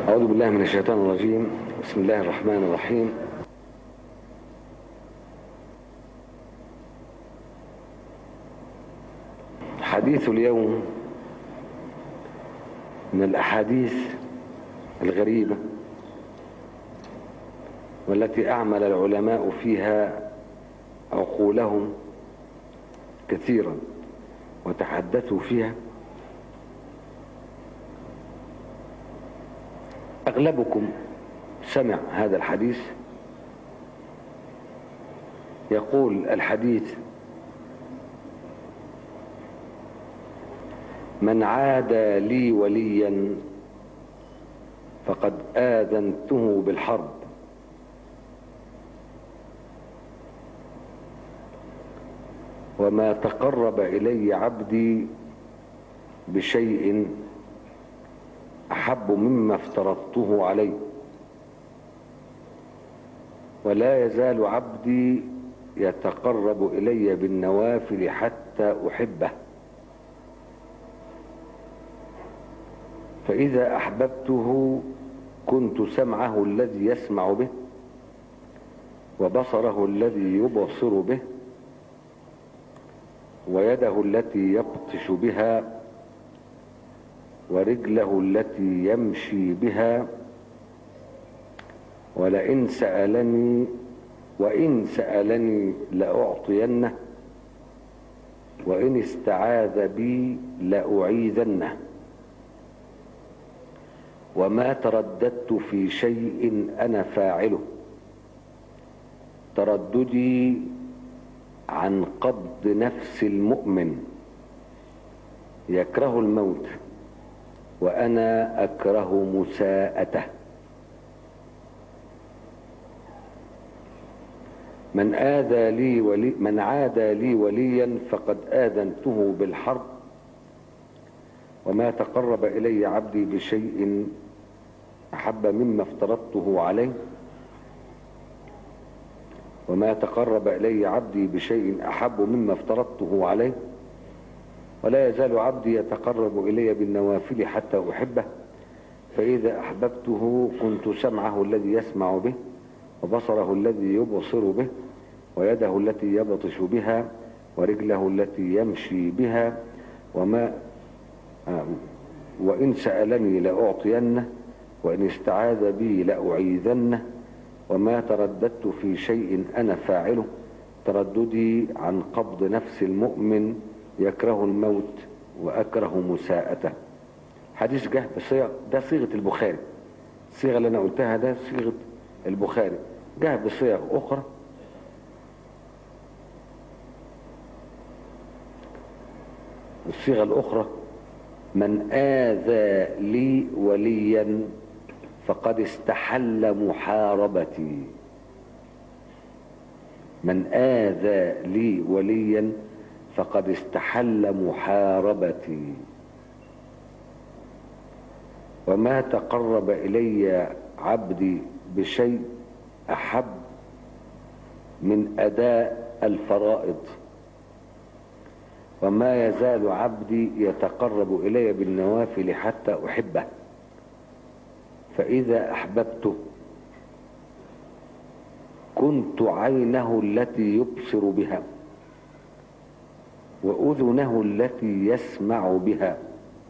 أعوذ بالله من الشيطان الرجيم بسم الله الرحمن الرحيم حديث اليوم من الأحاديث الغريبة والتي أعمل العلماء فيها عقولهم كثيرا وتحدثوا فيها أغلبكم سمع هذا الحديث يقول الحديث من عادى لي وليا فقد آذنته بالحرب وما تقرب إلي عبدي بشيء أحب مما افترضته عليه ولا يزال عبدي يتقرب إلي بالنوافل حتى أحبه فإذا أحببته كنت سمعه الذي يسمع به وبصره الذي يبصر به ويده التي يبطش بها ورجله التي يمشي بها ولئن سألني وإن سألني لأعطينه وإن استعاذ بي لأعيذنه وما ترددت في شيء أنا فاعله ترددي عن قبض نفس المؤمن يكره الموت وأنا أكره مساءته من آذى لي ولي من عادى لي وليا فقد آذنته بالحرب وما تقرب إلي عبدي بشيء أحب مما افترضته عليه وما تقرب إلي عبدي بشيء أحب مما افترضته عليه ولا يزال عبدي يتقرب إلي بالنوافل حتى أحبه فإذا أحببته كنت سمعه الذي يسمع به وبصره الذي يبصر به ويده التي يبطش بها ورجله التي يمشي بها وما وإن سألني لأعطينه وإن استعاذ بي لأعيذنه وما ترددت في شيء أنا فاعله ترددي عن قبض نفس المؤمن يكره الموت وأكره مساءته حديث جه بصيغة ده صيغة البخاري الصيغة اللي أنا قلتها ده صيغة البخاري جه بصيغ أخرى الصيغة الأخرى من آذى لي وليا فقد استحل محاربتي من آذى لي وليا فقد استحل محاربتي وما تقرب إلي عبدي بشيء أحب من أداء الفرائض وما يزال عبدي يتقرب إلي بالنوافل حتى أحبه فإذا أحببته كنت عينه التي يبصر بها وأذنه التي يسمع بها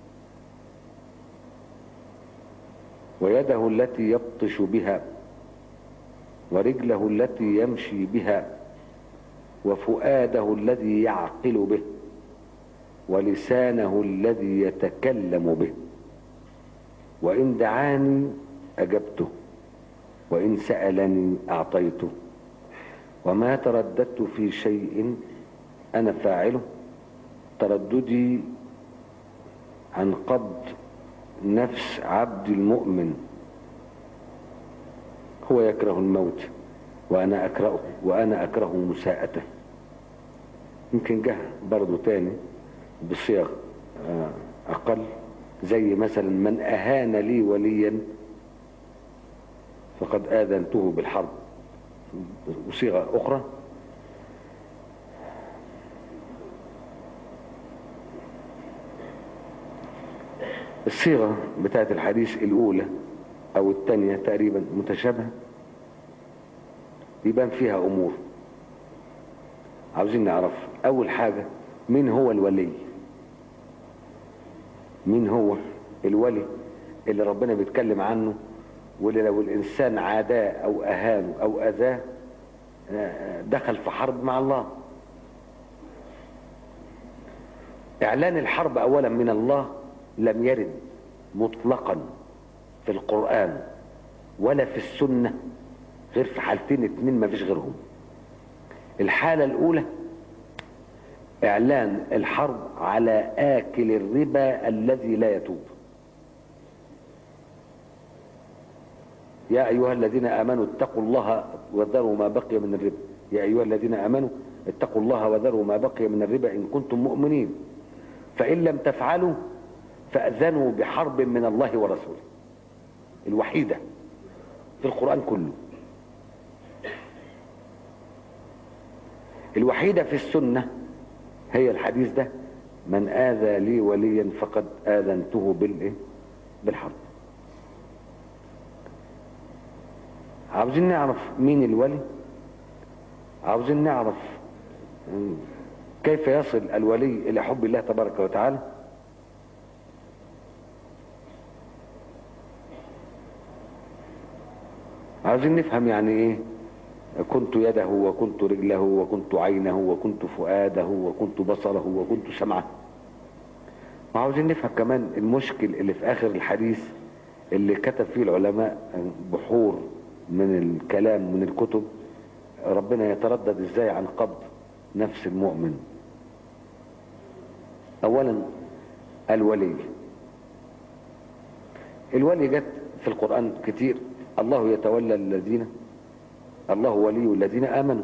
ويده التي يبطش بها ورجله التي يمشي بها وفؤاده الذي يعقل به ولسانه الذي يتكلم به وإن دعاني أجبته وإن سألني أعطيته وما ترددت في شيء أنا فاعله ترددي عن قبض نفس عبد المؤمن هو يكره الموت وأنا أكرهه وأنا أكره مساءته يمكن جه برضو تاني بصيغ أقل زي مثلا من أهان لي وليا فقد آذنته بالحرب وصيغة أخرى الصيغة بتاعت الحديث الأولى او التانية تقريبا متشابهة يبان فيها امور عاوزين نعرف اول حاجة مين هو الولي مين هو الولي اللي ربنا بيتكلم عنه واللي لو الانسان عاداه او اهانه او اذاه دخل في حرب مع الله اعلان الحرب اولا من الله لم يرد مطلقا في القرآن ولا في السنة غير في حالتين اتنين ما فيش غيرهم الحالة الاولى اعلان الحرب على اكل الربا الذي لا يتوب يا ايها الذين امنوا اتقوا الله وذروا ما بقي من الربا يا ايها الذين امنوا اتقوا الله وذروا ما بقي من الربا ان كنتم مؤمنين فان لم تفعلوا فاذنوا بحرب من الله ورسوله الوحيده في القران كله الوحيده في السنه هي الحديث ده من آذى لي وليا فقد آذنته بالإيه؟ بالحرب عاوزين نعرف مين الولي عاوزين نعرف كيف يصل الولي إلى حب الله تبارك وتعالى عاوزين نفهم يعني ايه كنت يده وكنت رجله وكنت عينه وكنت فؤاده وكنت بصره وكنت سمعه وعاوزين نفهم كمان المشكل اللي في اخر الحديث اللي كتب فيه العلماء بحور من الكلام من الكتب ربنا يتردد ازاي عن قبض نفس المؤمن اولا الولي الولي جت في القرآن كتير الله يتولى الذين الله ولي الذين آمنوا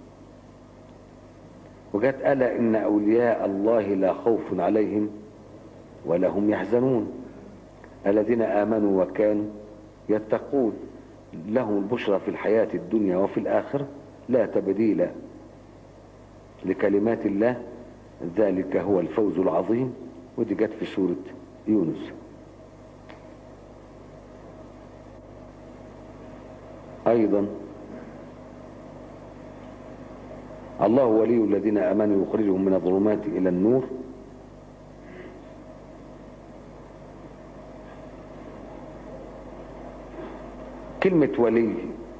وجت ألا إن أولياء الله لا خوف عليهم ولا هم يحزنون الذين آمنوا وكانوا يتقون لهم البشرى في الحياة الدنيا وفي الآخرة لا تبديل لكلمات الله ذلك هو الفوز العظيم ودي جت في سورة يونس أيضا الله ولي الذين امنوا يخرجهم من الظلمات الى النور كلمة ولي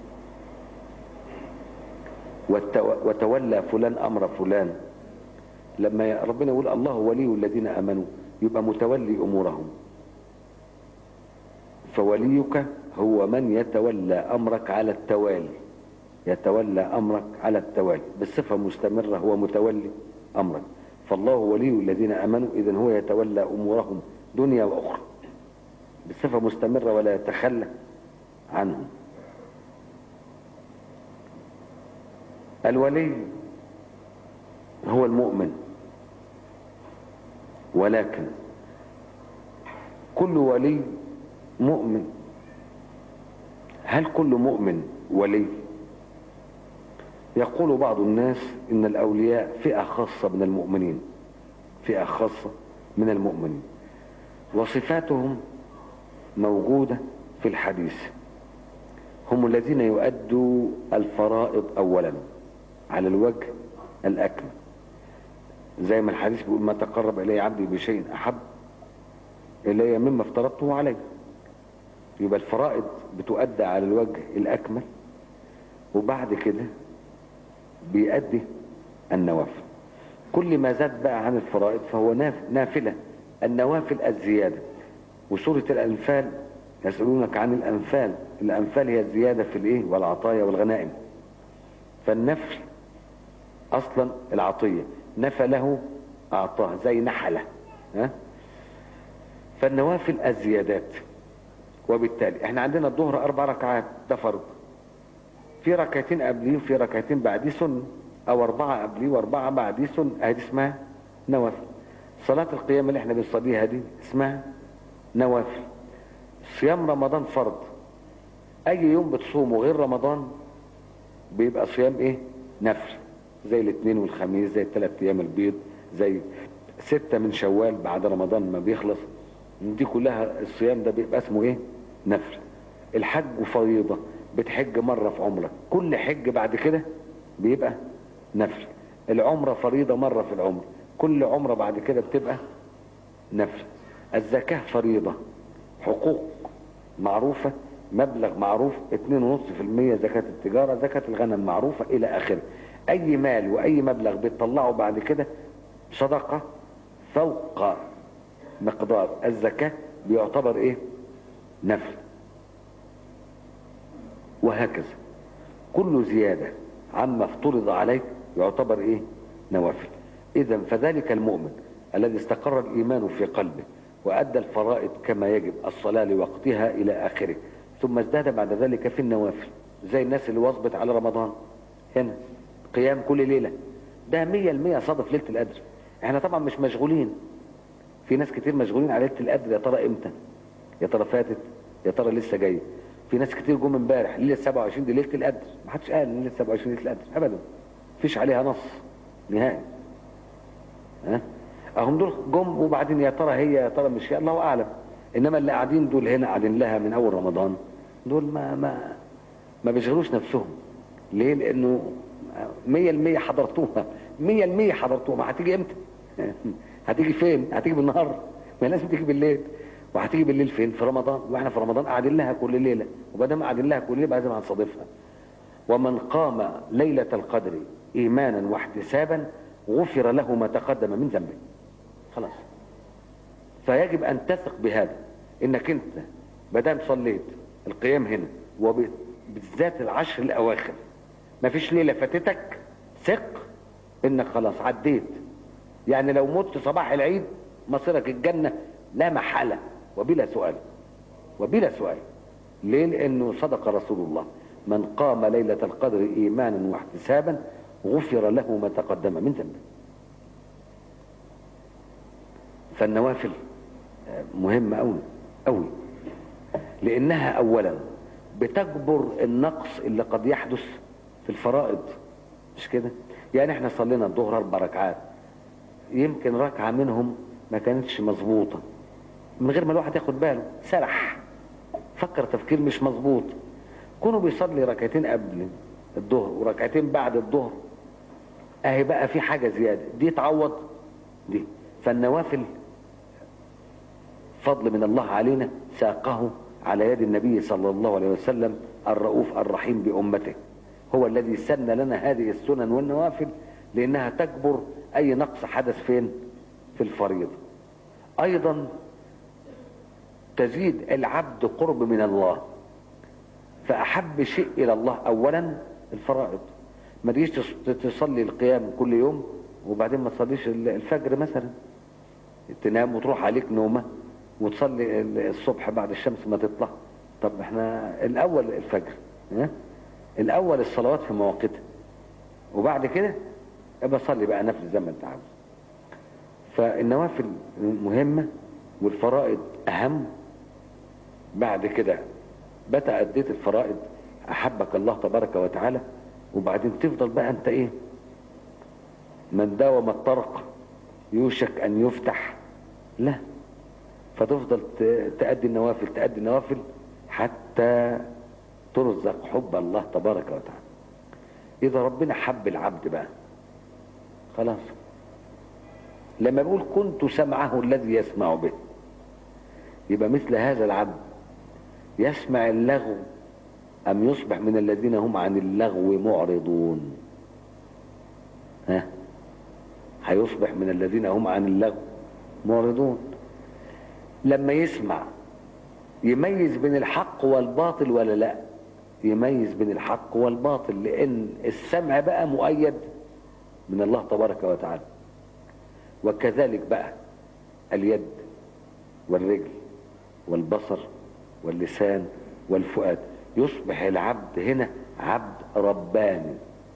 وتولى فلان امر فلان لما ربنا يقول الله ولي الذين امنوا يبقى متولي امورهم فوليك هو من يتولى امرك على التوالي يتولى أمرك على التوالي بصفة مستمرة هو متولي أمرك فالله ولي الذين أمنوا إذن هو يتولى أمورهم دنيا وأخرى بصفة مستمرة ولا يتخلى عنهم الولي هو المؤمن ولكن كل ولي مؤمن هل كل مؤمن ولي يقول بعض الناس ان الاولياء فئة خاصة من المؤمنين فئة خاصة من المؤمنين وصفاتهم موجودة في الحديث هم الذين يؤدوا الفرائض اولا على الوجه الاكمل زي ما الحديث بيقول ما تقرب الي عبدي بشيء احب الي مما افترضته عليه يبقى الفرائض بتؤدى على الوجه الاكمل وبعد كده بيأدي النوافل كل ما زاد بقى عن الفرائض فهو نافلة النوافل الزيادة وسورة الأنفال يسألونك عن الأنفال الأنفال هي الزيادة في الإيه والعطايا والغنائم فالنفل أصلا العطية نفله أعطاه زي نحلة ها فالنوافل الزيادات وبالتالي احنا عندنا الظهر أربع ركعات ده فرض في ركعتين قبليه وفي ركعتين بعديه سنة او اربعة قبليه واربعة بعديه سنة ادي اسمها نوافل صلاة القيام اللي احنا بنصليها دي اسمها نوافل صيام رمضان فرض اي يوم بتصومه غير رمضان بيبقى صيام ايه نفل زي الاثنين والخميس زي الثلاث ايام البيض زي ستة من شوال بعد رمضان ما بيخلص دي كلها الصيام ده بيبقى اسمه ايه نفل الحج فريضة بتحج مرة في عمرك كل حج بعد كده بيبقى نفل العمرة فريضة مرة في العمر كل عمرة بعد كده بتبقى نفل الزكاة فريضة حقوق معروفة مبلغ معروف 2.5% زكاة التجارة زكاة الغنم معروفة إلى آخره أي مال وأي مبلغ بتطلعه بعد كده صدقة فوق مقدار الزكاة بيعتبر إيه نفل وهكذا كل زيادة عما افترض عليك يعتبر إيه نوافل إذا فذلك المؤمن الذي استقر الإيمان في قلبه وأدى الفرائض كما يجب الصلاة لوقتها إلى آخره ثم ازداد بعد ذلك في النوافل زي الناس اللي واظبت على رمضان هنا قيام كل ليلة ده مية المية صادف ليلة القدر احنا طبعا مش مشغولين في ناس كتير مشغولين على ليلة القدر يا ترى امتى يا ترى فاتت يا ترى لسه جايه في ناس كتير جم امبارح ليله 27 دي ليله القدر ما حدش قال ليله 27 ليله القدر ابدا مفيش عليها نص نهائي ها اهم دول جم وبعدين يا ترى هي يا ترى مش هي الله اعلم انما اللي قاعدين دول هنا قاعدين لها من اول رمضان دول ما ما ما بيشغلوش نفسهم ليه لانه 100% حضرتوها 100% حضرتوها ما هتيجي امتى هتيجي فين هتيجي بالنهار ما لازم تيجي بالليل وهتيجي بالليل فين في رمضان واحنا في رمضان قاعدين لها كل ليله وبدل قاعدين لها كل ليله لازم هنصادفها ومن قام ليله القدر ايمانا واحتسابا غفر له ما تقدم من ذنبه خلاص فيجب ان تثق بهذا انك انت بدام صليت القيام هنا وبالذات العشر الاواخر ما فيش ليله فاتتك ثق انك خلاص عديت يعني لو مت صباح العيد مصيرك الجنه لا محاله وبلا سؤال وبلا سؤال ليه لانه صدق رسول الله من قام ليله القدر ايمانا واحتسابا غفر له ما تقدم من ذنبه فالنوافل مهمة أوي أوي لأنها أولا بتجبر النقص اللي قد يحدث في الفرائض مش كده يعني احنا صلينا الظهر أربع ركعات يمكن ركعة منهم ما كانتش مظبوطة من غير ما الواحد ياخد باله سرح فكر تفكير مش مظبوط كونه بيصلي ركعتين قبل الظهر وركعتين بعد الظهر اهي بقى في حاجة زيادة دي تعوض دي فالنوافل فضل من الله علينا ساقه على يد النبي صلى الله عليه وسلم الرؤوف الرحيم بأمته هو الذي سن لنا هذه السنن والنوافل لأنها تجبر أي نقص حدث فين في الفريضة أيضا تزيد العبد قرب من الله فأحب شيء إلى الله أولا الفرائض ما تجيش تصلي القيام كل يوم وبعدين ما تصليش الفجر مثلا تنام وتروح عليك نومه وتصلي الصبح بعد الشمس ما تطلع طب احنا الاول الفجر ها الاول الصلوات في مواقيتها وبعد كده ابقى صلي بقى نفل زي ما انت عاوز فالنوافل مهمة والفرائض اهم بعد كده بتا اديت الفرائض احبك الله تبارك وتعالى وبعدين تفضل بقى انت ايه من داوم الطرق يوشك ان يفتح لا فتفضل تأدي النوافل تأدي النوافل حتى ترزق حب الله تبارك وتعالى إذا ربنا حب العبد بقى خلاص لما بيقول كنت سمعه الذي يسمع به يبقى مثل هذا العبد يسمع اللغو أم يصبح من الذين هم عن اللغو معرضون ها هيصبح من الذين هم عن اللغو معرضون لما يسمع يميز بين الحق والباطل ولا لا يميز بين الحق والباطل لان السمع بقى مؤيد من الله تبارك وتعالى وكذلك بقى اليد والرجل والبصر واللسان والفؤاد يصبح العبد هنا عبد رباني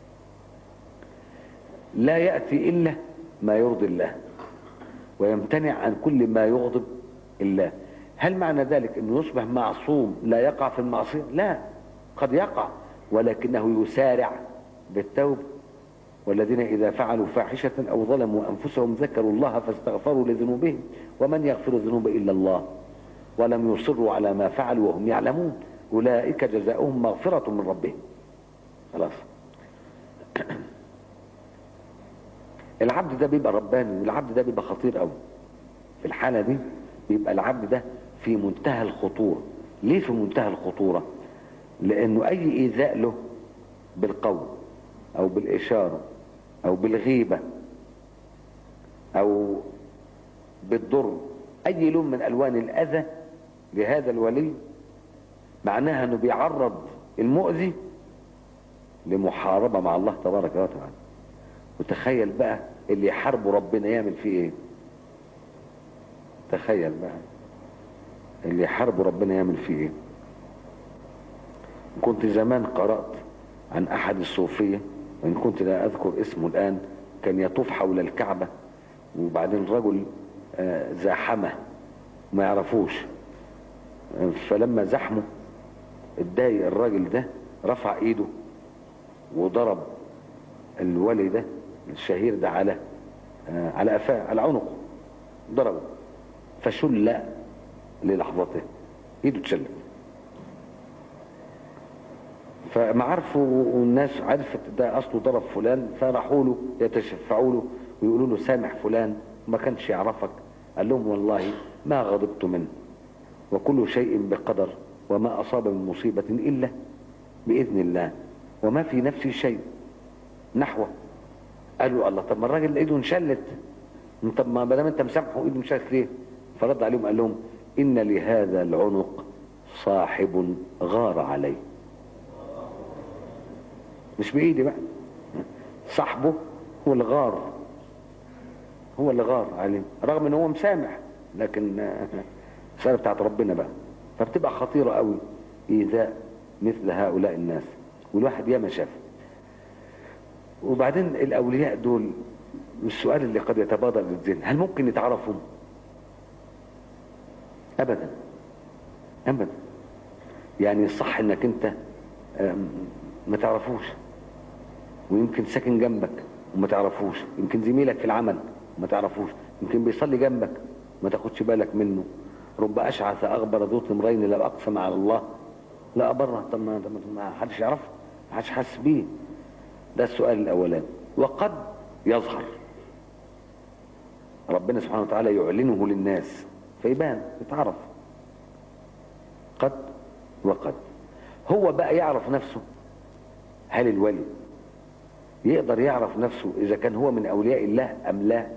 لا يأتي إلا ما يرضي الله ويمتنع عن كل ما يغضب الله هل معنى ذلك انه يصبح معصوم لا يقع في المعصية لا قد يقع ولكنه يسارع بالتوبة والذين إذا فعلوا فاحشة أو ظلموا أنفسهم ذكروا الله فاستغفروا لذنوبهم ومن يغفر الذنوب إلا الله ولم يصروا على ما فعلوا وهم يعلمون أولئك جزاؤهم مغفرة من ربهم خلاص العبد ده بيبقى رباني والعبد ده بيبقى خطير قوي في الحالة دي بيبقى العبد ده في منتهى الخطورة ليه في منتهى الخطورة لانه اي ايذاء له بالقول او بالاشارة او بالغيبة او بالضر اي لون من الوان الاذى لهذا الولي معناها انه بيعرض المؤذي لمحاربة مع الله تبارك وتعالى وتخيل بقى اللي يحاربه ربنا يعمل فيه ايه تخيل بقى اللي يحاربه ربنا يعمل فيه ايه كنت زمان قرأت عن احد الصوفية وان كنت لا اذكر اسمه الان كان يطوف حول الكعبة وبعدين رجل آه، زاحمه ما يعرفوش فلما زحمه اتضايق الراجل ده رفع ايده وضرب الولي ده الشهير ده على آه، على قفاه على عنقه ضربه فشل للحظته ايده اتشلت فمعارفه والناس عرفت ده اصله ضرب فلان فراحوا له يتشفعوا له ويقولوا له سامح فلان ما كانش يعرفك قال لهم والله ما غضبت منه وكل شيء بقدر وما أصاب من مصيبة إلا بإذن الله وما في نفسي شيء نحوه قالوا الله طب ما الراجل ايده انشلت طب ما دام انت مسامحه ايده انشلت ليه فرد عليهم قال لهم ان لهذا العنق صاحب غار عليه مش بايدي بقى صاحبه هو الغار هو اللي غار عليه رغم ان هو مسامح لكن السنة بتاعت ربنا بقى فبتبقى خطيرة قوي ايذاء مثل هؤلاء الناس والواحد ياما شاف وبعدين الاولياء دول السؤال اللي قد يتبادر للذهن هل ممكن يتعرفوا ابدا ابدا يعني الصح انك انت ما تعرفوش ويمكن ساكن جنبك وما تعرفوش يمكن زميلك في العمل ما تعرفوش يمكن بيصلي جنبك ما تاخدش بالك منه رب اشعث اغبر ذو تمرين لو اقسم على الله لا ابره طب ما ما حدش يعرفه ما حدش حاسس بيه ده السؤال الاولاني وقد يظهر ربنا سبحانه وتعالى يعلنه للناس فيبان يتعرف قد وقد هو بقى يعرف نفسه هل الولي يقدر يعرف نفسه إذا كان هو من أولياء الله أم لا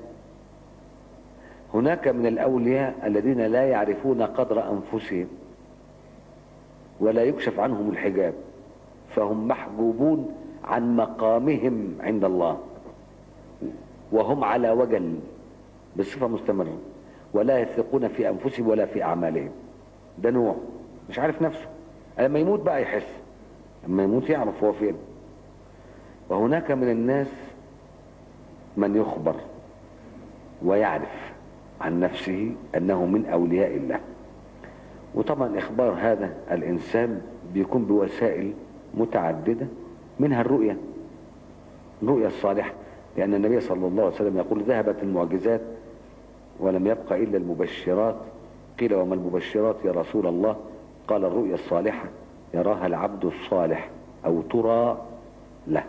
هناك من الأولياء الذين لا يعرفون قدر أنفسهم ولا يكشف عنهم الحجاب فهم محجوبون عن مقامهم عند الله وهم على وجل بصفة مستمرة ولا يثقون في أنفسهم ولا في أعمالهم ده نوع مش عارف نفسه لما يموت بقى يحس لما يموت يعرف هو فين وهناك من الناس من يخبر ويعرف عن نفسه أنه من أولياء الله وطبعا إخبار هذا الإنسان بيكون بوسائل متعددة منها الرؤية الرؤية الصالحة لأن النبي صلى الله عليه وسلم يقول ذهبت المعجزات ولم يبق إلا المبشرات قيل وما المبشرات يا رسول الله قال الرؤيا الصالحة يراها العبد الصالح أو ترى له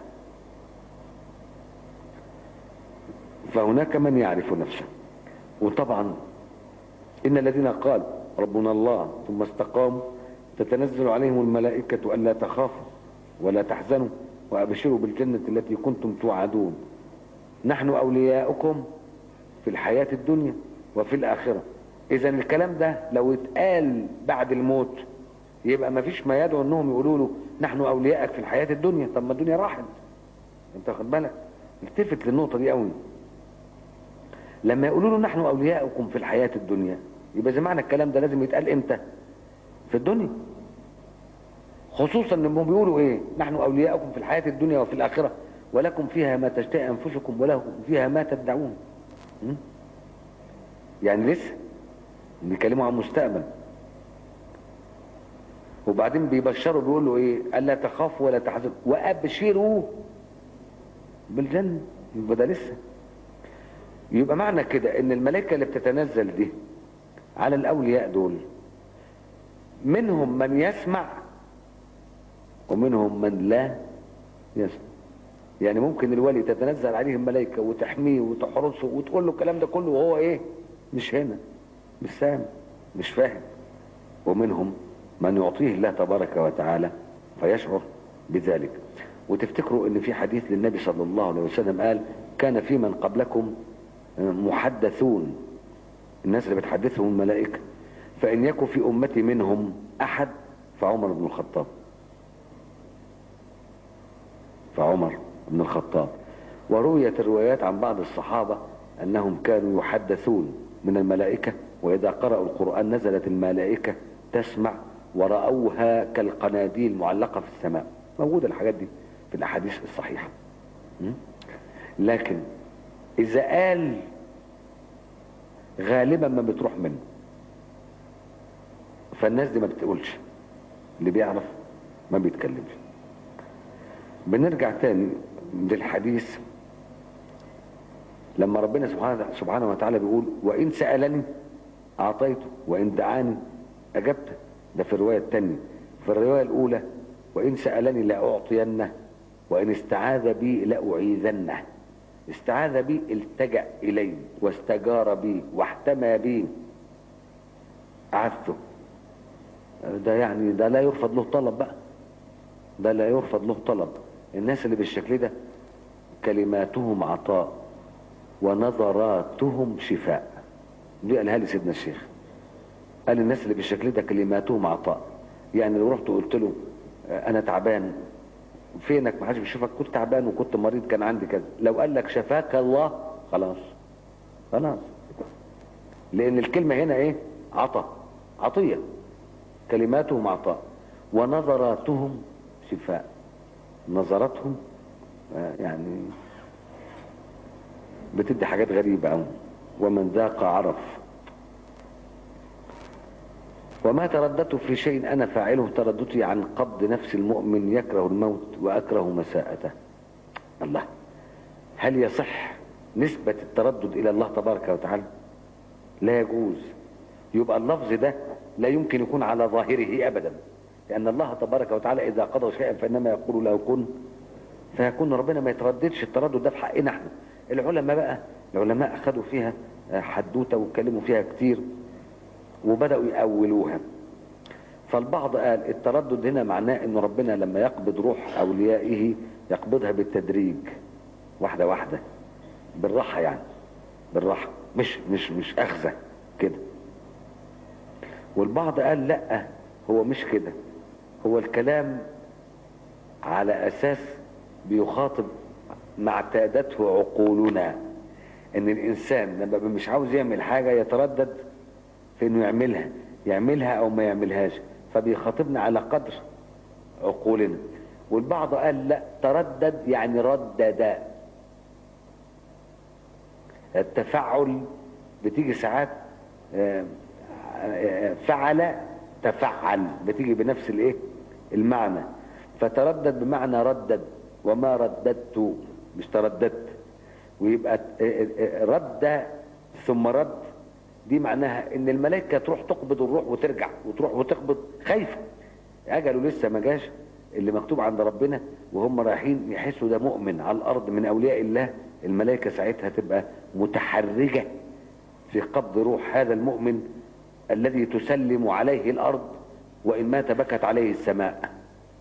فهناك من يعرف نفسه وطبعا إن الذين قال ربنا الله ثم استقاموا تتنزل عليهم الملائكة ألا تخافوا ولا تحزنوا وأبشروا بالجنة التي كنتم توعدون نحن أولياؤكم في الحياة الدنيا وفي الآخرة إذا الكلام ده لو اتقال بعد الموت يبقى ما فيش ما يدعو انهم يقولوا له نحن اوليائك في الحياة الدنيا طب ما الدنيا راحت انت واخد بالك التفت للنقطة دي قوي لما يقولوا له نحن اولياؤكم في الحياة الدنيا يبقى زي معنى الكلام ده لازم يتقال امتى في الدنيا خصوصا انهم بيقولوا ايه نحن اولياؤكم في الحياة الدنيا وفي الاخرة ولكم فيها ما تشتهي انفسكم ولكم فيها ما تدعون يعني لسه بيكلموا عن مستقبل وبعدين بيبشروا بيقولوا ايه الا تخافوا ولا تحزنوا وابشروا بالجنه يبقى ده لسه يبقى معنى كده ان الملائكه اللي بتتنزل دي على الاولياء دول منهم من يسمع ومنهم من لا يسمع يعني ممكن الولي تتنزل عليه الملائكة وتحميه وتحرسه وتقول له الكلام ده كله وهو ايه مش هنا مش سامع مش فاهم ومنهم من يعطيه الله تبارك وتعالى فيشعر بذلك وتفتكروا ان في حديث للنبي صلى الله عليه وسلم قال كان في من قبلكم محدثون الناس اللي بتحدثهم الملائكة فإن يكن في أمتي منهم أحد فعمر بن الخطاب فعمر بن الخطاب ورويت الروايات عن بعض الصحابة أنهم كانوا يحدثون من الملائكة وإذا قرأوا القرآن نزلت الملائكة تسمع ورأوها كالقناديل معلقة في السماء موجودة الحاجات دي في الأحاديث الصحيحة لكن إذا قال غالبا ما بتروح منه فالناس دي ما بتقولش اللي بيعرف ما بيتكلمش بنرجع تاني للحديث لما ربنا سبحانه, سبحانه وتعالى بيقول وإن سألني أعطيته وإن دعاني أجبته ده في الرواية التانية في الرواية الأولى وإن سألني لأعطينه وإن استعاذ بي لأعيذنه استعاذ بي التجأ إلي واستجار بي واحتمى بي أعذته ده يعني ده لا يرفض له طلب بقى ده لا يرفض له طلب الناس اللي بالشكل ده كلماتهم عطاء ونظراتهم شفاء دي قالها لي سيدنا الشيخ قال الناس اللي بالشكل ده كلماتهم عطاء يعني لو رحت وقلت له انا تعبان فينك ما حدش بيشوفك كنت تعبان وكنت مريض كان عندي كذا لو قال لك شفاك الله خلاص خلاص لان الكلمه هنا ايه عطاء عطيه كلماتهم عطاء ونظراتهم شفاء نظراتهم يعني بتدي حاجات غريبة أوي ومن ذاق عرف وما ترددت في شيء أنا فاعله ترددي عن قبض نفس المؤمن يكره الموت وأكره مساءته الله هل يصح نسبة التردد إلى الله تبارك وتعالى لا يجوز يبقى اللفظ ده لا يمكن يكون على ظاهره أبدا لأن الله تبارك وتعالى إذا قضى شيئا فإنما يقول له كن فيكون ربنا ما يترددش التردد ده في حقنا احنا العلماء بقى العلماء أخذوا فيها حدوتة واتكلموا فيها كتير وبدأوا يأولوها فالبعض قال التردد هنا معناه ان ربنا لما يقبض روح اوليائه يقبضها بالتدريج واحدة واحدة بالراحة يعني بالراحة مش مش مش اخذة كده والبعض قال لا هو مش كده هو الكلام على اساس بيخاطب ما اعتادته عقولنا ان الانسان لما مش عاوز يعمل حاجة يتردد في انه يعملها يعملها او ما يعملهاش فبيخاطبنا على قدر عقولنا والبعض قال لا تردد يعني ردد التفعل بتيجي ساعات فعل تفعل بتيجي بنفس الايه المعنى فتردد بمعنى ردد وما رددت مش ترددت ويبقى رد ثم رد دي معناها ان الملائكه تروح تقبض الروح وترجع وتروح وتقبض خايفه اجله لسه ما جاش اللي مكتوب عند ربنا وهم رايحين يحسوا ده مؤمن على الارض من اولياء الله الملائكه ساعتها تبقى متحرجه في قبض روح هذا المؤمن الذي تسلم عليه الارض وان مات بكت عليه السماء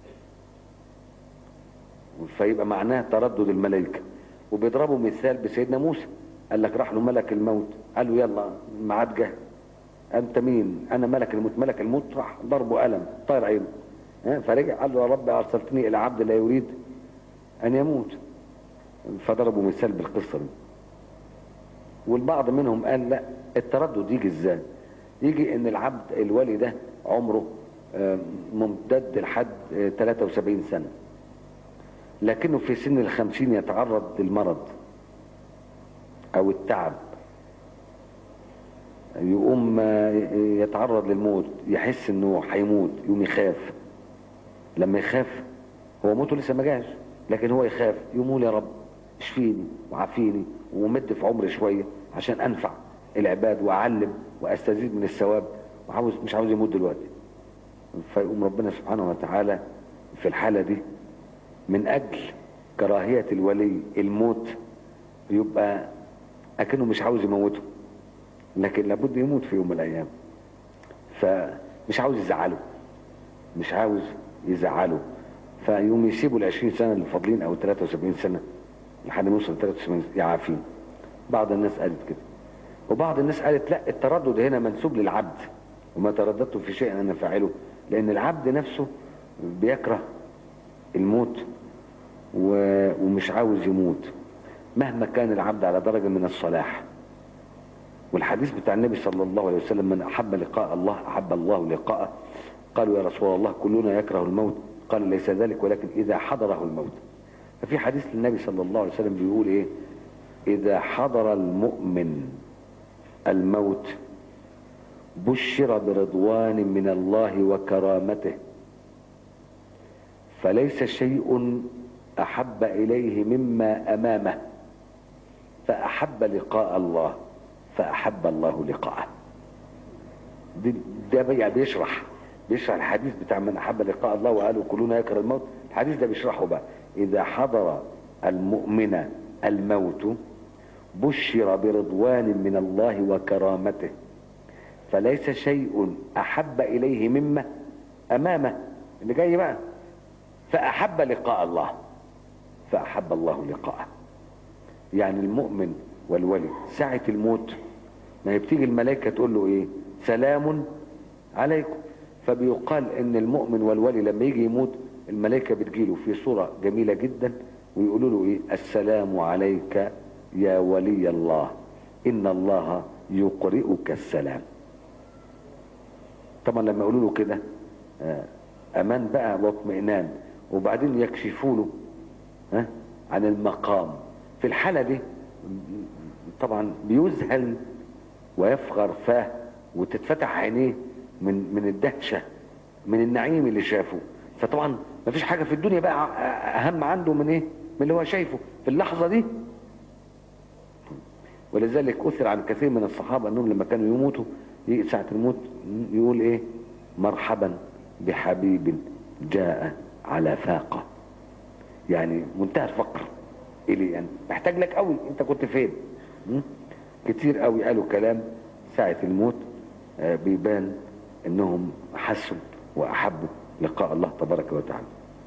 فيبقى معناه تردد الملائكه وبيضربوا مثال بسيدنا موسى قال لك راح له ملك الموت قال له يلا الميعاد جه انت مين انا ملك الموت ملك الموت راح ضربه قلم طاير عينه فرجع قال له يا رب ارسلتني الى عبد لا يريد ان يموت فضربوا مثال بالقصه دي والبعض منهم قال لا التردد يجي ازاي يجي ان العبد الولي ده عمره ممتد لحد 73 سنه لكنه في سن الخمسين يتعرض للمرض او التعب يقوم يتعرض للموت يحس انه هيموت يقوم يخاف لما يخاف هو موته لسه ما جاش لكن هو يخاف يقول يا رب اشفيني وعافيني ومد في عمري شويه عشان انفع العباد واعلم واستزيد من الثواب وعاوز مش عاوز يموت دلوقتي فيقوم ربنا سبحانه وتعالى في الحالة دي من أجل كراهية الولي الموت يبقى أكنه مش عاوز يموته لكن لابد يموت في يوم من الأيام فمش عاوز يزعله مش عاوز يزعله فيوم يسيبوا ال 20 سنة اللي فاضلين أو 73 سنة لحد ما يوصل 73 يعافين بعض الناس قالت كده وبعض الناس قالت لا التردد هنا منسوب للعبد وما ترددت في شيء أنا فاعله لأن العبد نفسه بيكره الموت ومش عاوز يموت مهما كان العبد على درجة من الصلاح والحديث بتاع النبي صلى الله عليه وسلم من أحب لقاء الله أحب الله لقاءه قالوا يا رسول الله كلنا يكره الموت قال ليس ذلك ولكن إذا حضره الموت ففي حديث للنبي صلى الله عليه وسلم بيقول إيه إذا حضر المؤمن الموت بشر برضوان من الله وكرامته فليس شيء أحب إليه مما أمامه فأحب لقاء الله فأحب الله لقاءه ده يعني بيشرح بيشرح الحديث بتاع من أحب لقاء الله وقالوا كلنا يكره الموت الحديث ده بيشرحه بقى إذا حضر المؤمن الموت بشر برضوان من الله وكرامته فليس شيء أحب إليه مما أمامه اللي جاي بقى فأحب لقاء الله فأحب الله لقاءه يعني المؤمن والولي ساعة الموت ما هي بتيجي الملائكة تقول له ايه سلام عليكم فبيقال ان المؤمن والولي لما يجي يموت الملائكة بتجيله في صورة جميلة جدا ويقولوا له ايه السلام عليك يا ولي الله ان الله يقرئك السلام طبعا لما يقولوا له كده امان بقى واطمئنان وبعدين يكشفوا له ها عن المقام في الحالة دي طبعا بيذهل ويفغر فاه وتتفتح عينيه من من الدهشة من النعيم اللي شافه فطبعا ما فيش حاجة في الدنيا بقى أهم عنده من إيه من اللي هو شايفه في اللحظة دي ولذلك أثر عن كثير من الصحابة أنهم لما كانوا يموتوا ساعة الموت يقول إيه مرحبا بحبيب جاء على فاقة يعني منتهى الفقر إلي يعني محتاج لك قوي انت كنت فين كتير قوي قالوا كلام ساعة الموت بيبان انهم حسوا واحبوا لقاء الله تبارك وتعالى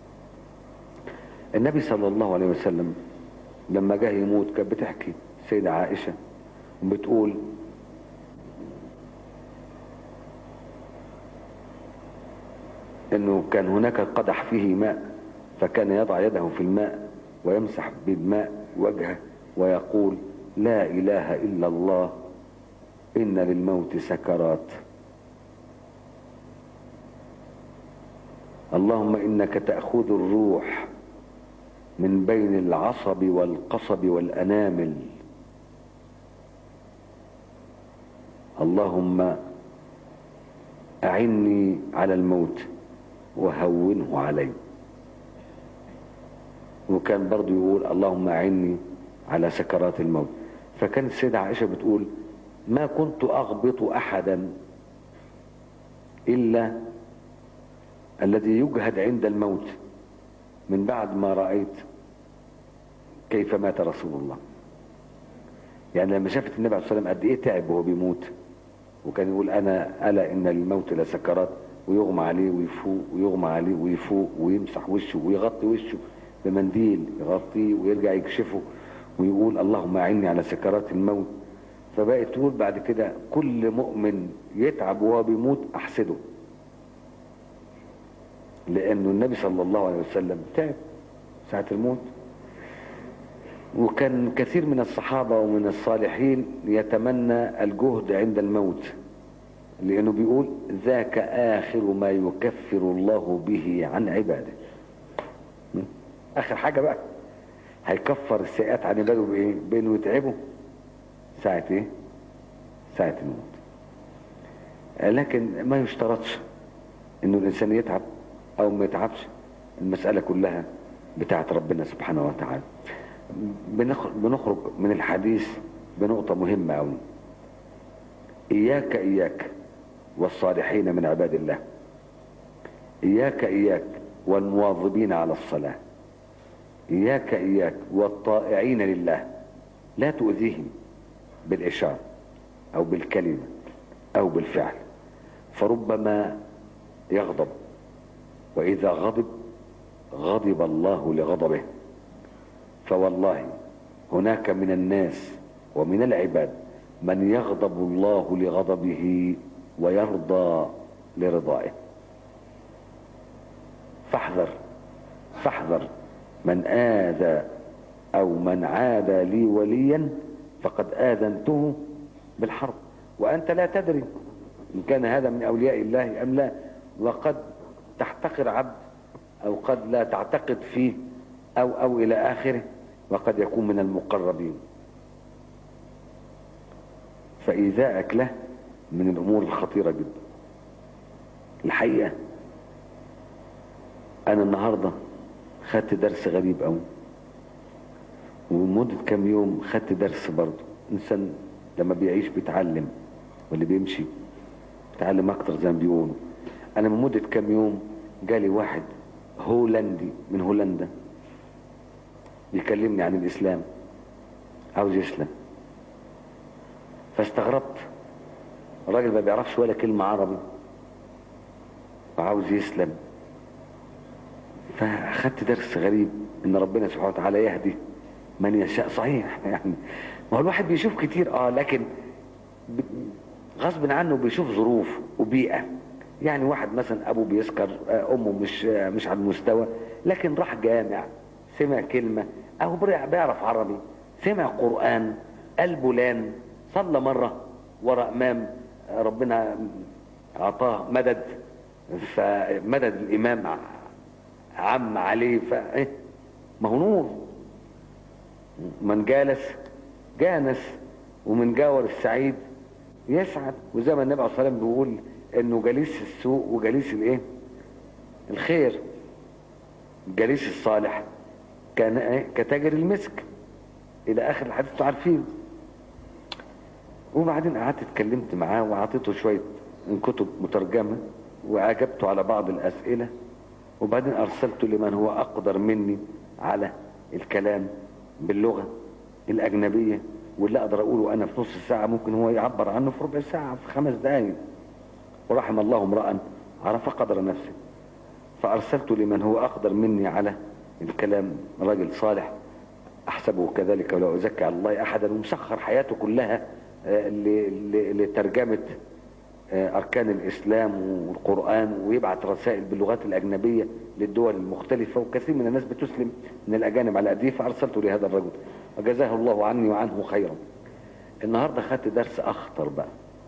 النبي صلى الله عليه وسلم لما جه يموت كانت بتحكي سيدة عائشة بتقول انه كان هناك قدح فيه ماء فكان يضع يده في الماء ويمسح بالماء وجهه ويقول لا اله الا الله ان للموت سكرات اللهم انك تاخذ الروح من بين العصب والقصب والانامل اللهم اعني على الموت وهونه علي وكان برضو يقول اللهم اعني على سكرات الموت فكانت السيدة عائشة بتقول ما كنت اغبط احدا الا الذي يجهد عند الموت من بعد ما رأيت كيف مات رسول الله يعني لما شافت النبي عليه الصلاة والسلام قد ايه تعب وهو بيموت وكان يقول انا الا ان الموت لسكرات ويغمى عليه ويفوق ويغمى عليه ويفوق ويمسح وشه ويغطي وشه بمنديل يغطيه ويرجع يكشفه ويقول اللهم اعني على سكرات الموت فبقت تقول بعد كده كل مؤمن يتعب وهو بيموت احسده لانه النبي صلى الله عليه وسلم تعب ساعة الموت وكان كثير من الصحابة ومن الصالحين يتمنى الجهد عند الموت لانه بيقول ذاك اخر ما يكفر الله به عن عباده اخر حاجة بقى هيكفر السيئات عن عباده بايه بانه يتعبه ساعة ايه ساعة الموت لكن ما يشترطش انه الانسان يتعب او ما يتعبش المسألة كلها بتاعت ربنا سبحانه وتعالى بنخرج من الحديث بنقطة مهمة أوي إياك إياك والصالحين من عباد الله إياك إياك والمواظبين على الصلاة إياك إياك والطائعين لله لا تؤذيهم بالإشارة أو بالكلمة أو بالفعل فربما يغضب وإذا غضب غضب الله لغضبه فوالله هناك من الناس ومن العباد من يغضب الله لغضبه ويرضى لرضائه فاحذر فاحذر من آذى أو من عادى لي وليا فقد آذنته بالحرب وأنت لا تدري إن كان هذا من أولياء الله أم لا وقد تحتقر عبد أو قد لا تعتقد فيه أو أو إلى آخره وقد يكون من المقربين فإيذاءك له من الأمور الخطيرة جدا الحقيقة أنا النهاردة خدت درس غريب أوي ومدة كام يوم خدت درس برضه إنسان لما بيعيش بيتعلم واللي بيمشي بيتعلم أكتر زي ما بيقولوا أنا من مدة كام يوم جالي واحد هولندي من هولندا بيكلمني عن الإسلام عاوز يسلم فاستغربت الراجل ما بيعرفش ولا كلمة عربي وعاوز يسلم فأخدت درس غريب إن ربنا سبحانه وتعالى يهدي من يشاء صحيح يعني ما هو الواحد بيشوف كتير اه لكن غصب عنه بيشوف ظروف وبيئة يعني واحد مثلا ابوه بيسكر امه مش مش على المستوى لكن راح جامع سمع كلمة او بيعرف عربي سمع قرآن قلبه لان صلى مرة ورا امام ربنا اعطاه مدد فمدد الامام عم عليه ف ما هو نور من جالس جانس ومن جاور السعيد يسعد وزي ما النبي عليه الصلاه والسلام بيقول انه جليس السوء وجليس الايه الخير الجليس الصالح كان ايه كتاجر المسك الى اخر الحديث عارفين وبعدين قعدت اتكلمت معاه وعطيته شويه من كتب مترجمه واجبته على بعض الاسئله وبعدين ارسلته لمن هو اقدر مني على الكلام باللغه الاجنبيه واللي اقدر اقوله انا في نص ساعه ممكن هو يعبر عنه في ربع ساعه في خمس دقائق ورحم الله امرأ عرف قدر نفسه فأرسلت لمن هو أقدر مني على الكلام راجل صالح أحسبه كذلك ولا أزكي على الله أحدا ومسخر حياته كلها لترجمة أركان الإسلام والقرآن ويبعت رسائل باللغات الأجنبية للدول المختلفة وكثير من الناس بتسلم من الأجانب على أديه فأرسلته لهذا الرجل وجزاه الله عني وعنه خيرا النهاردة خدت درس أخطر بقى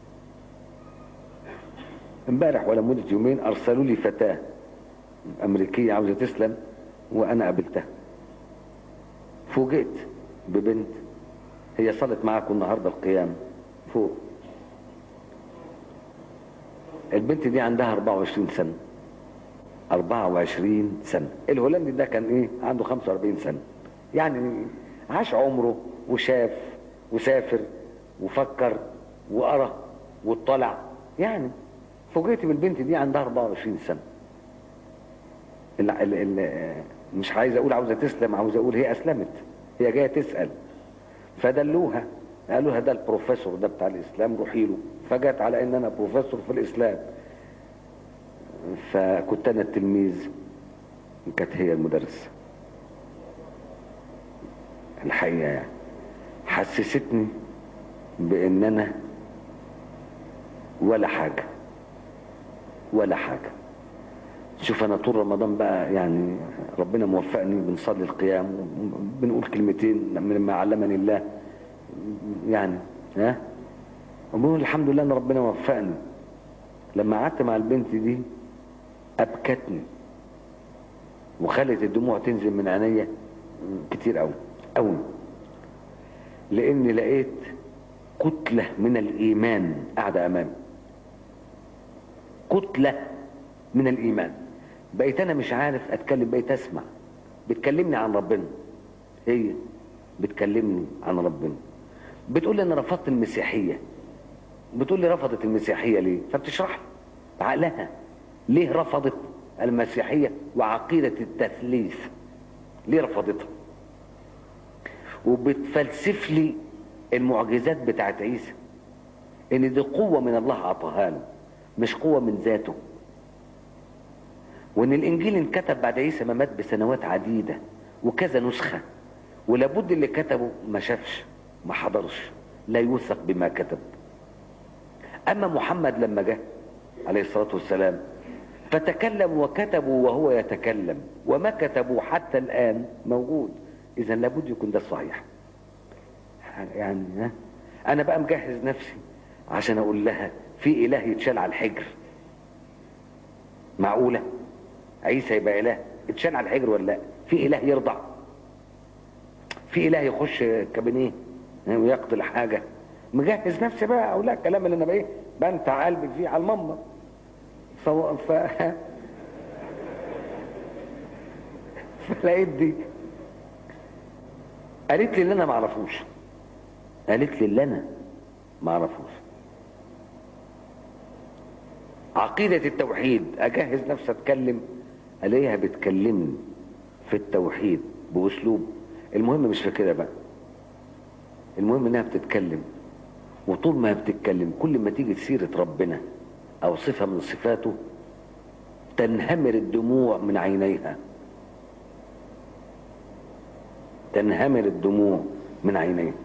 امبارح ولا مدة يومين ارسلوا لي فتاة امريكية عاوزة تسلم وانا قابلتها فوجئت ببنت هي صلت معاكم النهاردة القيام فوق البنت دي عندها 24 سنة 24 سنة الهولندي ده كان ايه عنده 45 سنة يعني عاش عمره وشاف وسافر وفكر وقرا واطلع يعني فوجئت بالبنت دي عندها 24 سنة ال ال ال مش عايز اقول عاوزة تسلم عاوز اقول هي اسلمت هي جاية تسأل فدلوها قالوا لها ده البروفيسور ده بتاع الاسلام روحي له فجت على ان انا بروفيسور في الاسلام فكنت انا التلميذ كانت هي المدرسة الحقيقة يعني حسستني بان انا ولا حاجة ولا حاجة شوف انا طول رمضان بقى يعني ربنا موفقني بنصلي القيام بنقول كلمتين من ما علمني الله يعني ها وبنقول الحمد لله ان ربنا وفقني لما قعدت مع البنت دي ابكتني وخلت الدموع تنزل من عينيا كتير قوي قوي لاني لقيت كتلة من الايمان قاعدة امامي كتلة من الايمان بقيت انا مش عارف اتكلم بقيت اسمع بتكلمني عن ربنا هي بتكلمني عن ربنا بتقول لي انا رفضت المسيحية بتقول لي رفضت المسيحية ليه فبتشرح لي بعقلها ليه رفضت المسيحية وعقيدة التثليث ليه رفضتها وبتفلسف لي المعجزات بتاعت عيسى ان دي قوة من الله عطاها له مش قوة من ذاته وان الانجيل انكتب بعد عيسى ما مات بسنوات عديدة وكذا نسخة ولابد اللي كتبه ما شافش ما حضرش لا يوثق بما كتب اما محمد لما جه عليه الصلاة والسلام فتكلم وكتبوا وهو يتكلم وما كتبوا حتى الآن موجود إذا لابد يكون ده الصحيح يعني ها أنا بقى مجهز نفسي عشان أقول لها في إله يتشال على الحجر معقولة عيسى يبقى إله اتشال على الحجر ولا لا في إله يرضع في إله يخش كابينيه ويقتل حاجة مجهز نفسي بقى أو لا الكلام اللي أنا بقى إيه بنتع قلبي فيه على المنبر ف... ف... فلقيت دي قالت لي اللي انا ما اعرفوش قالت لي اللي انا ما اعرفوش عقيدة التوحيد اجهز نفسي اتكلم الاقيها بتكلمني في التوحيد باسلوب المهم مش في كده بقى المهم انها بتتكلم وطول ما بتتكلم كل ما تيجي سيرة ربنا او صفة من صفاته تنهمر الدموع من عينيها تنهمر الدموع من عينيها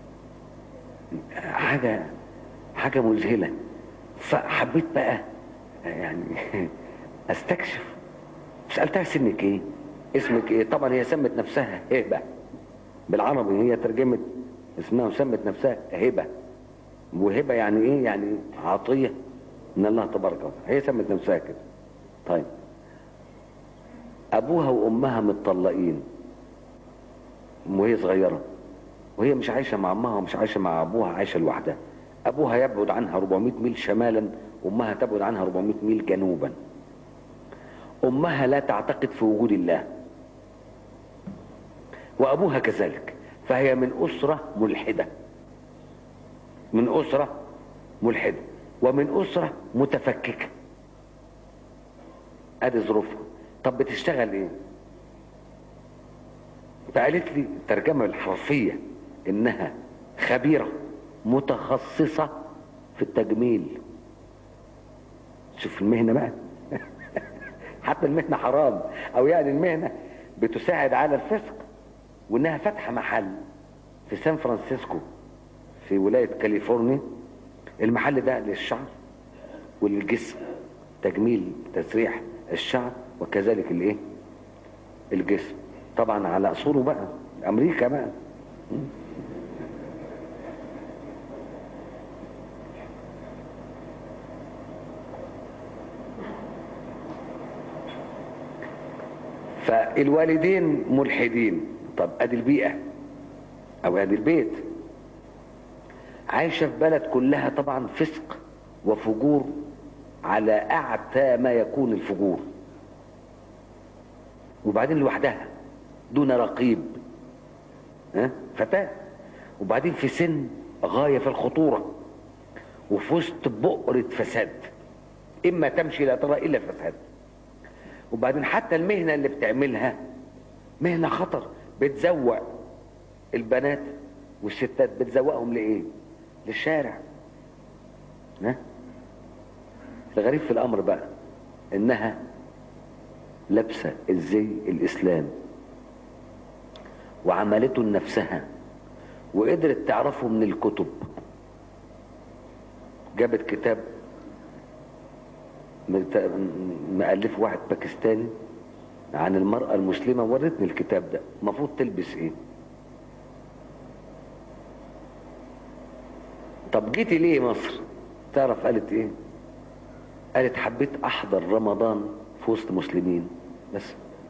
حاجة حاجة مذهلة فحبيت بقى يعني استكشف سألتها سنك ايه اسمك ايه طبعا هي سمت نفسها هبة بالعربي هي ترجمت اسمها وسمت نفسها هبة وهبة يعني ايه يعني عطية من الله تبارك وتعالى هي سمت نفسها كده طيب ابوها وامها متطلقين وهي صغيرة وهي مش عايشة مع امها ومش عايشة مع ابوها عايشة لوحدها ابوها يبعد عنها 400 ميل شمالا امها تبعد عنها 400 ميل جنوبا امها لا تعتقد في وجود الله وابوها كذلك فهي من اسرة ملحدة من اسرة ملحدة ومن اسرة متفككة ادي ظروفها طب بتشتغل ايه فقالت لي الترجمة الحرفية انها خبيرة متخصصة في التجميل شوف المهنة بقى حتى المهنة حرام او يعني المهنة بتساعد على الفسق وانها فاتحة محل في سان فرانسيسكو في ولاية كاليفورنيا المحل ده للشعر وللجسم تجميل تسريح الشعر وكذلك الايه الجسم طبعا على اصوله بقى امريكا بقى فالوالدين ملحدين طب ادي البيئة او ادي البيت عايشة في بلد كلها طبعا فسق وفجور على اعتى ما يكون الفجور وبعدين لوحدها دون رقيب ها فتاة وبعدين في سن غاية في الخطورة وفي وسط بؤرة فساد اما تمشي لا ترى الا الفساد وبعدين حتى المهنة اللي بتعملها مهنة خطر بتزوق البنات والستات بتزوقهم لايه للشارع ها الغريب في الامر بقى انها لابسة الزي الاسلام وعملته لنفسها وقدرت تعرفه من الكتب جابت كتاب مؤلف واحد باكستاني عن المرأة المسلمة ورتني الكتاب ده المفروض تلبس ايه طب جيتي ليه مصر تعرف قالت ايه قالت حبيت احضر رمضان في وسط مسلمين بس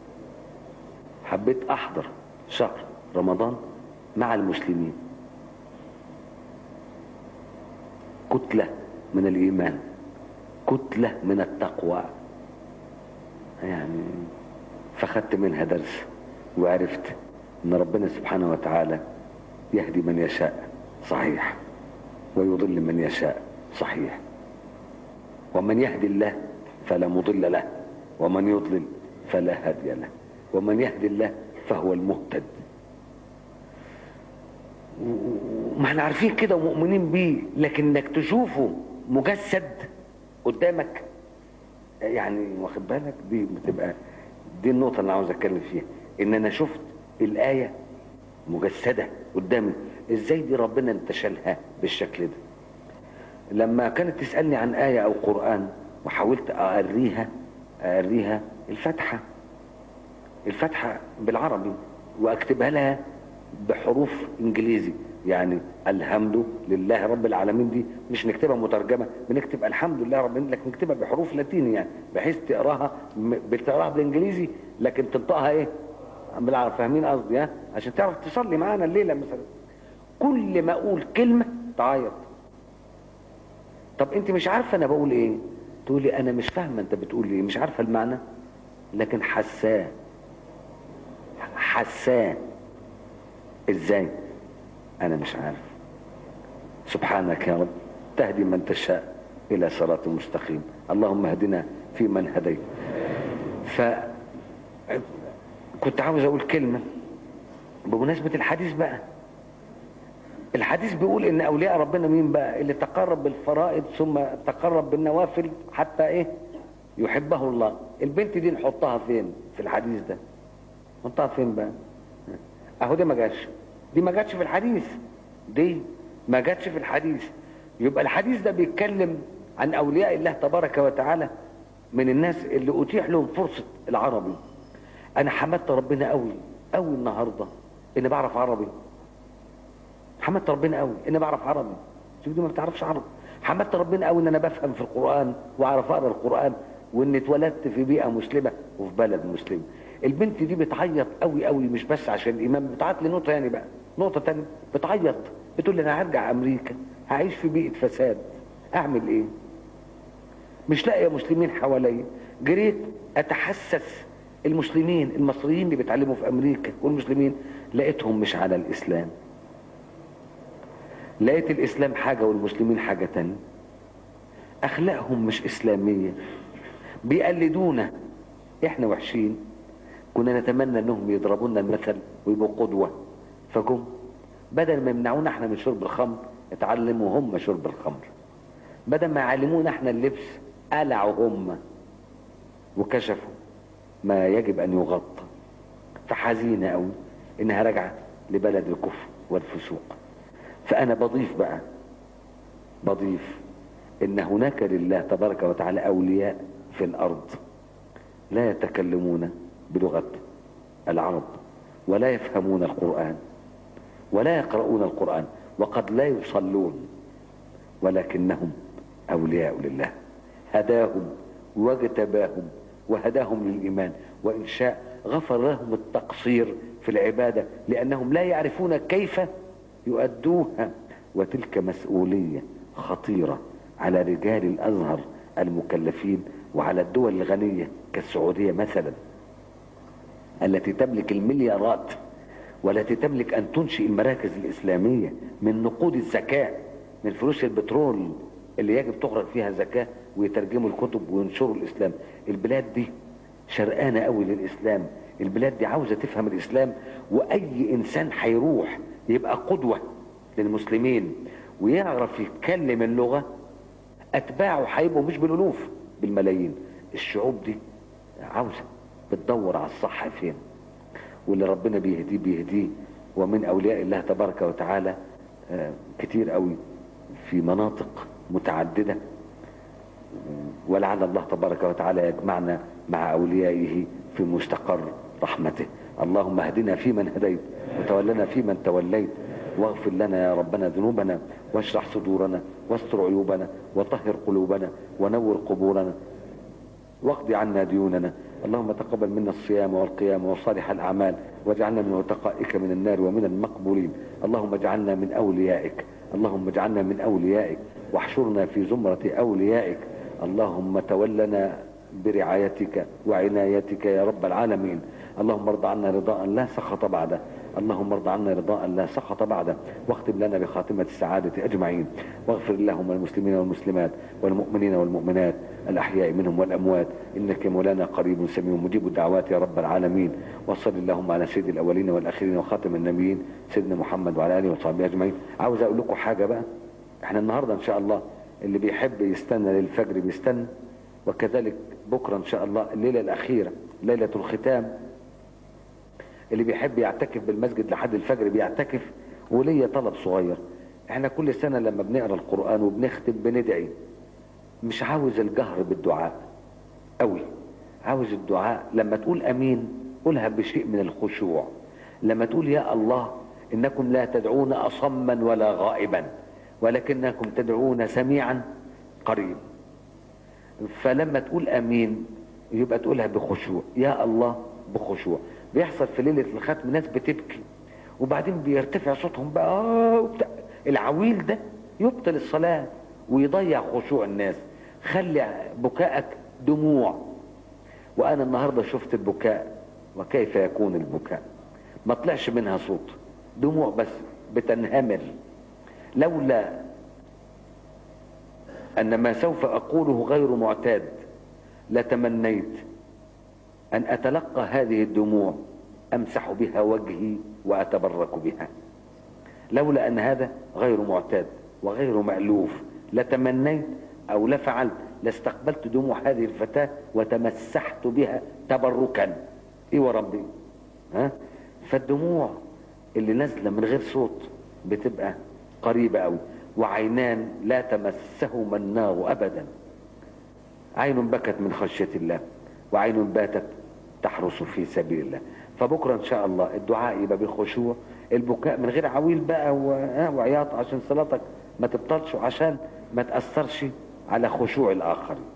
حبيت احضر شهر رمضان مع المسلمين كتلة من الايمان كتلة من التقوى يعني فخدت منها درس وعرفت ان ربنا سبحانه وتعالى يهدي من يشاء صحيح ويضل من يشاء صحيح ومن يهدي الله فلا مضل له ومن يضلل فلا هادي له ومن يهدي الله فهو المهتد ما احنا عارفين كده ومؤمنين بيه لكن انك تشوفه مجسد قدامك يعني واخد بالك دي بتبقى دي النقطة اللي عاوز اتكلم فيها ان انا شفت الآية مجسدة قدامي ازاي دي ربنا انتشلها بالشكل ده لما كانت تسألني عن آية او قرآن وحاولت اقريها اقريها الفتحة الفتحة بالعربي واكتبها لها بحروف انجليزي يعني الحمد لله رب العالمين دي مش نكتبها مترجمة بنكتب الحمد لله رب العالمين لكن نكتبها بحروف لاتيني يعني بحيث تقراها بتقراها بالانجليزي لكن تنطقها ايه بالعربي فاهمين قصدي ها عشان تعرف تصلي معانا الليلة مثلا كل ما اقول كلمة تعيط طب انت مش عارفة انا بقول ايه تقولي انا مش فاهمة انت بتقول ايه مش عارفة المعنى لكن حساه حساه ازاي انا مش عارف سبحانك يا رب تهدي من تشاء الى صراط مستقيم اللهم اهدنا في من هديت ف كنت عاوز اقول كلمة بمناسبة الحديث بقى الحديث بيقول ان اولياء ربنا مين بقى اللي تقرب بالفرائض ثم تقرب بالنوافل حتى ايه يحبه الله البنت دي نحطها فين في الحديث ده نحطها فين بقى اهو دي ما جاتش دي ما جاتش في الحديث دي ما جاتش في الحديث يبقى الحديث ده بيتكلم عن اولياء الله تبارك وتعالى من الناس اللي اتيح لهم فرصة العربي انا حمدت ربنا قوي قوي النهاردة اني بعرف عربي حمدت ربنا قوي اني بعرف عربي شوف دي ما بتعرفش عربي حمدت ربنا قوي ان انا بفهم في القرآن واعرف اقرا القرآن واني اتولدت في بيئة مسلمة وفي بلد مسلم البنت دي بتعيط قوي قوي مش بس عشان الامام بتعيط لي نقطة يعني بقى نقطة تانية بتعيط بتقول لي انا هرجع امريكا هعيش في بيئة فساد اعمل ايه مش لاقي مسلمين حواليا جريت اتحسس المسلمين المصريين اللي بيتعلموا في امريكا والمسلمين لقيتهم مش على الاسلام لقيت الاسلام حاجة والمسلمين حاجة تانية اخلاقهم مش اسلامية بيقلدونا احنا وحشين كنا نتمنى انهم يضربونا المثل ويبقوا قدوة فجم بدل ما يمنعونا احنا من شرب الخمر اتعلموا هم شرب الخمر بدل ما يعلمونا احنا اللبس قلعوا هم وكشفوا ما يجب ان يغطى فحزينة قوي انها راجعة لبلد الكفر والفسوق فانا بضيف بقى بضيف ان هناك لله تبارك وتعالى اولياء في الارض لا يتكلمون بلغة العرب ولا يفهمون القرآن ولا يقرؤون القرآن وقد لا يصلون ولكنهم أولياء لله هداهم واجتباهم وهداهم للإيمان وإن شاء غفر لهم التقصير في العبادة لأنهم لا يعرفون كيف يؤدوها وتلك مسؤولية خطيرة على رجال الأزهر المكلفين وعلى الدول الغنية كالسعودية مثلا التي تملك المليارات والتي تملك أن تنشئ المراكز الإسلامية من نقود الزكاة من فلوس البترول اللي يجب تخرج فيها زكاة ويترجموا الكتب وينشروا الإسلام البلاد دي شرقانة قوي للإسلام البلاد دي عاوزة تفهم الإسلام وأي إنسان هيروح يبقى قدوة للمسلمين ويعرف يتكلم اللغة أتباعه هيبقوا مش بالألوف بالملايين الشعوب دي عاوزة بتدور على الصح فين واللي ربنا بيهديه بيهديه ومن أولياء الله تبارك وتعالى كتير قوي في مناطق متعددة ولعل الله تبارك وتعالى يجمعنا مع أوليائه في مستقر رحمته اللهم اهدنا فيمن هديت وتولنا فيمن توليت واغفر لنا يا ربنا ذنوبنا واشرح صدورنا واستر عيوبنا وطهر قلوبنا ونور قبورنا واقض عنا ديوننا اللهم تقبل منا الصيام والقيام وصالح الأعمال واجعلنا من وتقائك من النار ومن المقبولين اللهم اجعلنا من أوليائك اللهم اجعلنا من أوليائك واحشرنا في زمرة أوليائك اللهم تولنا برعايتك وعنايتك يا رب العالمين اللهم ارض عنا رضاء لا سخط بعده اللهم ارض عنا رضاء لا سخط بعده واختم لنا بخاتمة السعادة أجمعين واغفر اللهم المسلمين والمسلمات والمؤمنين والمؤمنات الأحياء منهم والأموات إنك مولانا قريب سميع مجيب الدعوات يا رب العالمين وصل اللهم على سيد الأولين والآخرين وخاتم النبيين سيدنا محمد وعلى آله وصحبه أجمعين عاوز أقول لكم حاجة بقى احنا النهاردة إن شاء الله اللي بيحب يستنى للفجر بيستنى وكذلك بكرة إن شاء الله الليلة الأخيرة ليلة الختام اللي بيحب يعتكف بالمسجد لحد الفجر بيعتكف وليا طلب صغير احنا كل سنة لما بنقرأ القرآن وبنختم بندعي مش عاوز الجهر بالدعاء قوي عاوز الدعاء لما تقول امين قولها بشيء من الخشوع لما تقول يا الله انكم لا تدعون اصما ولا غائبا ولكنكم تدعون سميعا قريب فلما تقول امين يبقى تقولها بخشوع يا الله بخشوع بيحصل في ليلة الختم ناس بتبكي وبعدين بيرتفع صوتهم بقى وبتاع. العويل ده يبطل الصلاة ويضيع خشوع الناس خلي بكائك دموع وانا النهاردة شفت البكاء وكيف يكون البكاء ما طلعش منها صوت دموع بس بتنهمر لولا ان ما سوف اقوله غير معتاد لتمنيت ان اتلقى هذه الدموع امسح بها وجهي واتبرك بها لولا ان هذا غير معتاد وغير مألوف لتمنيت او لفعلت لاستقبلت دموع هذه الفتاة وتمسحت بها تبركا ايه وربي ها فالدموع اللي نازله من غير صوت بتبقى قريبة قوي وعينان لا تمسهما النار ابدا عين بكت من خشية الله وعين باتت تحرس في سبيل الله فبكرة ان شاء الله الدعاء يبقى بالخشوع البكاء من غير عويل بقى وعياط عشان صلاتك ما تبطلش وعشان ما تأثرش على خشوع الآخرين